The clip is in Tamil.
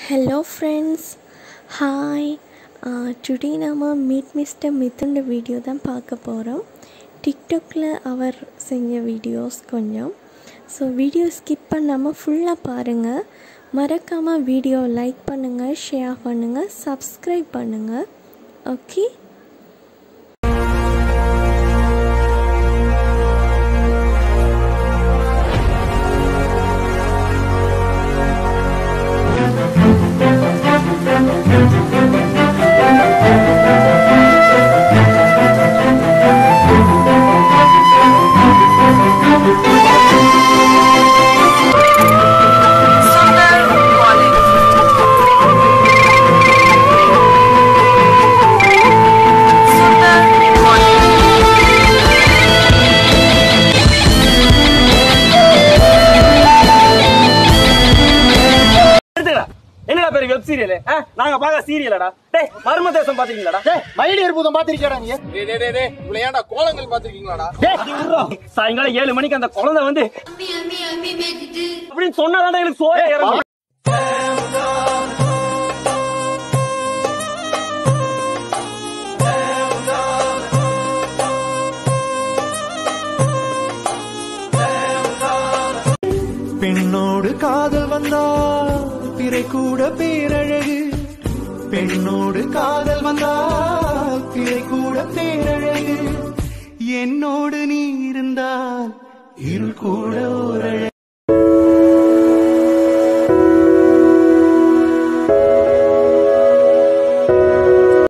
ஹலோ ஃப்ரெண்ட்ஸ் ஹாய் டுடே நாம மீட் மிஸ்டர் மித்துண்ட வீடியோ தான் பார்க்க போகிறோம் டிக்டாக்ல அவர் செஞ்ச வீடியோஸ் கொஞ்சம் ஸோ வீடியோ ஸ்கிப் பண்ணாமல் ஃபுல்லாக பாருங்கள் மறக்காமல் வீடியோ லைக் பண்ணுங்கள் ஷேர் பண்ணுங்கள் சப்ஸ்கிரைப் பண்ணுங்கள் ஓகே எடுத்துக்கடா என்னடா பேரு வெப் சீரியல் நாங்க பாக்க சீரியலடா டேய் மர்ம தேசம் பாத்தீங்களாடா மைடியர் பூதம் பாத்திருக்கியாடா நீ டேய் டேய், டேய் டேய் இவ்வளவு ஏன்டா கோலங்கள் பாத்திருக்கீங்களாடா சாயங்காலம் ஏழு மணிக்கு அந்த குழந்தை வந்து அம்மி அம்மி அம்மி மேய்ச்சிட்டு அப்படின்னு சொன்னாதான் எனக்கு சோறே இறங்கும் பெண்ணோடு காதல் வந்தால் பிறை கூட பேரழகு பெண்ணோடு காதல் வந்தால் பிறை கூட பேரழகு என்னோடு நீ இருந்தால் இருள் கூட ஓரழகு